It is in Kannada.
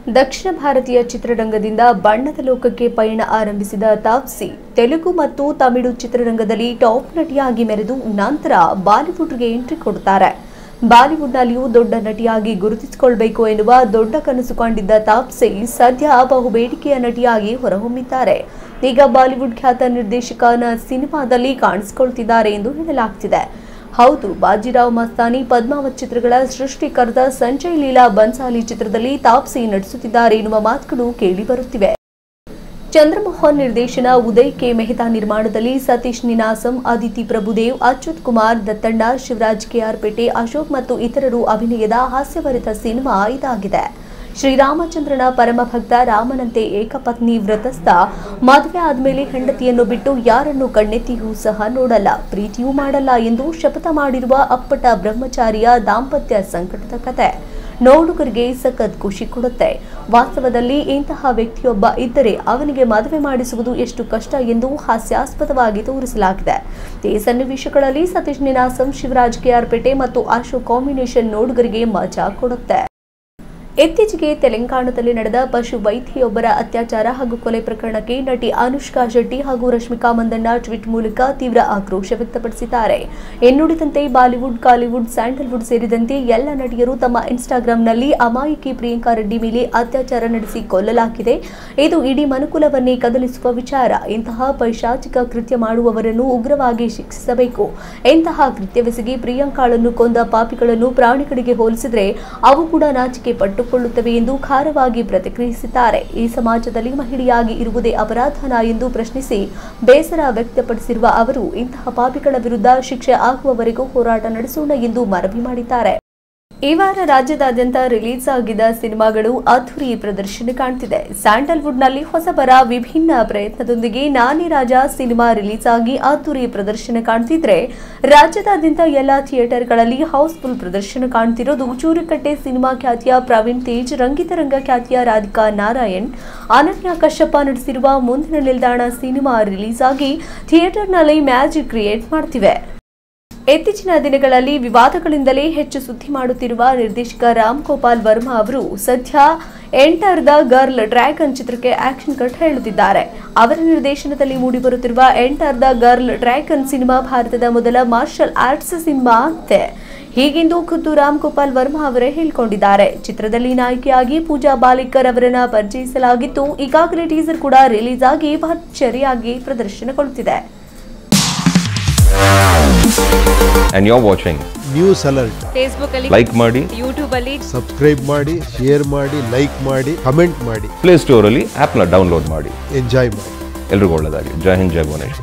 ದಕ್ಷಿಣ ಭಾರತೀಯ ಚಿತ್ರರಂಗದಿಂದ ಬಣ್ಣದ ಲೋಕಕ್ಕೆ ಪಯಣ ಆರಂಭಿಸಿದ ತಾಪ್ಸಿ ತೆಲುಗು ಮತ್ತು ತಮಿಳು ಚಿತ್ರರಂಗದಲ್ಲಿ ಟಾಪ್ ನಟಿಯಾಗಿ ಮೆರೆದು ನಂತರ ಬಾಲಿವುಡ್ಗೆ ಎಂಟ್ರಿ ಕೊಡುತ್ತಾರೆ ಬಾಲಿವುಡ್ನಲ್ಲಿಯೂ ದೊಡ್ಡ ನಟಿಯಾಗಿ ಗುರುತಿಸಿಕೊಳ್ಬೇಕು ಎನ್ನುವ ದೊಡ್ಡ ಕನಸು ಕಂಡಿದ್ದ ತಾಪ್ಸಿ ಸದ್ಯ ಬಹು ಬೇಡಿಕೆಯ ನಟಿಯಾಗಿ ಹೊರಹೊಮ್ಮಿದ್ದಾರೆ ಈಗ ಬಾಲಿವುಡ್ ಖ್ಯಾತ ನಿರ್ದೇಶಕನ ಸಿನಿಮಾದಲ್ಲಿ ಕಾಣಿಸಿಕೊಳ್ತಿದ್ದಾರೆ ಎಂದು ಹೇಳಲಾಗ್ತಿದೆ ಹೌದು ಬಾಜಿರಾವ್ ಮಸ್ತಾನಿ ಪದ್ಮಾವತ್ ಚಿತ್ರಗಳ ಸೃಷ್ಟಿಕರ್ತ ಸಂಜಯ್ ಲೀಲಾ ಬನ್ಸಾಲಿ ಚಿತ್ರದಲ್ಲಿ ತಾಪ್ಸಿ ನಟಿಸುತ್ತಿದ್ದಾರೆ ಎನ್ನುವ ಮಾತುಗಳು ಕೇಳಿಬರುತ್ತಿವೆ ಚಂದ್ರಮೋಹನ್ ನಿರ್ದೇಶನ ಉದಯ್ ಕೆ ಮೆಹ್ತಾ ನಿರ್ಮಾಣದಲ್ಲಿ ಸತೀಶ್ ನಿನಾಸಂ ಅದಿತಿ ಪ್ರಭುದೇವ್ ಅಚ್ಯುತ್ ಕುಮಾರ್ ದತ್ತಣ್ಣ ಶಿವರಾಜ್ ಕೆಆರ್ ಪೇಟೆ ಅಶೋಕ್ ಮತ್ತು ಇತರರು ಅಭಿನಯದ ಹಾಸ್ಯಭರಿತ ಸಿನಿಮಾ ಇದಾಗಿದೆ ಶ್ರೀರಾಮಚಂದ್ರನ ಪರಮಭಕ್ತ ರಾಮನಂತೆ ಏಕಪತ್ನಿ ವ್ರತಸ್ಥ ಮದುವೆ ಆದ್ಮೇಲೆ ಹೆಂಡತಿಯನ್ನು ಬಿಟ್ಟು ಯಾರನ್ನು ಕಣ್ಣೆತ್ತಿಯೂ ಸಹ ನೋಡಲ್ಲ ಪ್ರೀತಿಯೂ ಮಾಡಲ್ಲ ಎಂದು ಶಪಥ ಮಾಡಿರುವ ಅಪ್ಪಟ ಬ್ರಹ್ಮಚಾರಿಯ ದಾಂಪತ್ಯ ಸಂಕಟದ ಕತೆ ನೋಡುಗರಿಗೆ ಸಖತ್ ಖುಷಿ ಕೊಡುತ್ತೆ ವಾಸ್ತವದಲ್ಲಿ ಇಂತಹ ವ್ಯಕ್ತಿಯೊಬ್ಬ ಇದ್ದರೆ ಅವನಿಗೆ ಮದುವೆ ಮಾಡಿಸುವುದು ಎಷ್ಟು ಕಷ್ಟ ಎಂದು ಹಾಸ್ಯಾಸ್ಪದವಾಗಿ ತೋರಿಸಲಾಗಿದೆ ಈ ಸನ್ನಿವೇಶಗಳಲ್ಲಿ ಸತೀಶ್ ನಿನಾಸಂ ಶಿವರಾಜ್ ಕೆಆರ್ ಪೇಟೆ ಮತ್ತು ಅಶೋಕ್ ಕಾಂಬಿನೇಷನ್ ನೋಡುಗರಿಗೆ ಮಜಾ ಕೊಡುತ್ತೆ ಇತ್ತೀಚೆಗೆ ತೆಲಂಗಾಣದಲ್ಲಿ ನಡೆದ ಪಶು ವೈದ್ಯೆಯೊಬ್ಬರ ಅತ್ಯಾಚಾರ ಹಾಗೂ ಕೊಲೆ ಪ್ರಕರಣಕ್ಕೆ ನಟಿ ಅನುಷ್ಕಾ ಶೆಟ್ಟಿ ಹಾಗೂ ರಶ್ಮಿಕಾ ಮಂದಣ್ಣ ಟ್ವೀಟ್ ಮೂಲಕ ತೀವ್ರ ಆಕ್ರೋಶ ವ್ಯಕ್ತಪಡಿಸಿದ್ದಾರೆ ಎನ್ನುಡಿದಂತೆ ಬಾಲಿವುಡ್ ಕಾಲಿವುಡ್ ಸ್ಯಾಂಡಲ್ವುಡ್ ಸೇರಿದಂತೆ ಎಲ್ಲ ನಟಿಯರು ತಮ್ಮ ಇನ್ಸ್ಟಾಗ್ರಾಂನಲ್ಲಿ ಅಮಾಯಕಿ ಪ್ರಿಯಾಂಕಾ ರೆಡ್ಡಿ ಮೇಲೆ ಅತ್ಯಾಚಾರ ನಡೆಸಿ ಕೊಲ್ಲಲಾಗಿದೆ ಇದು ಇಡೀ ಮನುಕುಲವನ್ನೇ ಕದಲಿಸುವ ವಿಚಾರ ಇಂತಹ ಪೈಶಾಚಿಕ ಕೃತ್ಯ ಮಾಡುವವರನ್ನು ಉಗ್ರವಾಗಿ ಶಿಕ್ಷಿಸಬೇಕು ಇಂತಹ ಕೃತ್ಯವೆಸಗಿ ಪ್ರಿಯಾಂಕಾಳನ್ನು ಕೊಂದ ಪಾಪಿಗಳನ್ನು ಪ್ರಾಣಿಗಳಿಗೆ ಹೋಲಿಸಿದರೆ ಅವು ಕೂಡ ನಾಚಿಕೆ ಪಟ್ಟುಕೊಳ್ಳುತ್ತವೆ ಎಂದು ಖಾರವಾಗಿ ಪ್ರತಿಕ್ರಿಯಿಸಿದ್ದಾರೆ ಈ ಸಮಾಜದಲ್ಲಿ ಮಹಿಳೆಯಾಗಿ ಇರುವುದೇ ಅಪರಾಧನ ಎಂದು ಪ್ರಶ್ನಿಸಿ ಬೇಸರ ವ್ಯಕ್ತಪಡಿಸಿರುವ ಅವರು ಇಂತಹ ಪಾಪಿಗಳ ವಿರುದ್ಧ ಶಿಕ್ಷೆ ಆಗುವವರೆಗೂ ಹೋರಾಟ ನಡೆಸೋಣ ಎಂದು ಮನವಿ ಮಾಡಿದ್ದಾರೆ ಈ ವಾರ ರಾಜ್ಯದಾದ್ಯಂತ ರಿಲೀಸ್ ಆಗಿದ್ದ ಸಿನಿಮಾಗಳು ಅದ್ಧೂರಿ ಪ್ರದರ್ಶನ ಕಾಣ್ತಿದೆ ಸ್ಯಾಂಡಲ್ವುಡ್ನಲ್ಲಿ ಹೊಸಬರ ವಿಭಿನ್ನ ಪ್ರಯತ್ನದೊಂದಿಗೆ ನಾನಿ ರಾಜ ಸಿನಿಮಾ ರಿಲೀಸ್ ಆಗಿ ಅದ್ಧೂರಿ ಪ್ರದರ್ಶನ ಕಾಣ್ತಿದ್ರೆ ರಾಜ್ಯದಾದ್ಯಂತ ಎಲ್ಲ ಥಿಯೇಟರ್ಗಳಲ್ಲಿ ಹೌಸ್ಫುಲ್ ಪ್ರದರ್ಶನ ಕಾಣ್ತಿರೋದು ಚೂರುಕಟ್ಟೆ ಸಿನಿಮಾ ಖ್ಯಾತಿಯ ಪ್ರವೀಣ್ ತೇಜ್ ರಂಗಿತರಂಗ ಖ್ಯಾತಿಯ ರಾಧಿಕಾ ನಾರಾಯಣ್ ಅನನ್ಯ ಕಶ್ಯಪ ನಡೆಸಿರುವ ಮುಂದಿನ ನಿಲ್ದಾಣ ಸಿನಿಮಾ ರಿಲೀಸ್ ಆಗಿ ಥಿಯೇಟರ್ನಲ್ಲಿ ಮ್ಯಾಜಿಕ್ ಕ್ರಿಯೇಟ್ ಮಾಡ್ತಿವೆ ಇತ್ತೀಚಿನ ದಿನಗಳಲ್ಲಿ ವಿವಾದಗಳಿಂದಲೇ ಹೆಚ್ಚು ಸುದ್ದಿ ಮಾಡುತ್ತಿರುವ ನಿರ್ದೇಶಕ ರಾಮ್ ಗೋಪಾಲ್ ವರ್ಮಾ ಅವರು ಸದ್ಯ ಎಂಟರ್ ದ ಗರ್ಲ್ ಡ್ರ್ಯಾಗನ್ ಚಿತ್ರಕ್ಕೆ ಆಕ್ಷನ್ ಕಟ್ ಹೇಳುತ್ತಿದ್ದಾರೆ ಅವರ ನಿರ್ದೇಶನದಲ್ಲಿ ಮೂಡಿಬರುತ್ತಿರುವ enter the girl dragon cinema ಭಾರತದ ಮೊದಲ ಮಾರ್ಷಲ್ ಆರ್ಟ್ಸ್ ಸಿನಿಮಾ ಅಂತೆ ಹೀಗೆಂದು ಖುದ್ದು ರಾಮ್ ಗೋಪಾಲ್ ವರ್ಮಾ ಅವರೇ ಹೇಳಿಕೊಂಡಿದ್ದಾರೆ ಚಿತ್ರದಲ್ಲಿ ನಾಯಕಿಯಾಗಿ ಪೂಜಾ ಬಾಲಿಕರ್ ಅವರನ್ನ ಪರಿಚಯಿಸಲಾಗಿದ್ದು ಈಗಾಗಲೇ ಟೀಸರ್ ಕೂಡ ರಿಲೀಸ್ ಆಗಿ ಭರ್ಜರಿಯಾಗಿ ಪ್ರದರ್ಶನಗೊಳ್ಳುತ್ತಿದೆ and you're watching. News alert Facebook ಅಲ್ಲಿ Like ಮಾಡಿ ಯೂಟ್ಯೂಬ್ ಅಲ್ಲಿ ಸಬ್ಸ್ಕ್ರೈಬ್ ಮಾಡಿ ಶೇರ್ ಮಾಡಿ ಲೈಕ್ ಮಾಡಿ ಕಮೆಂಟ್ ಮಾಡಿ ಪ್ಲೇ ಸ್ಟೋರಲ್ಲಿ ಆ್ಯಪ್ನ ಡೌನ್ಲೋಡ್ ಮಾಡಿ ಎಂಜಾಯ್ ಮಾಡಿ ಎಲ್ರಿಗೂ ಒಳ್ಳೆಯದಾಗಲಿ ಜೈ ಹಿಂದ್ ಜೈ ಭುವನೇಶ್ವರಿ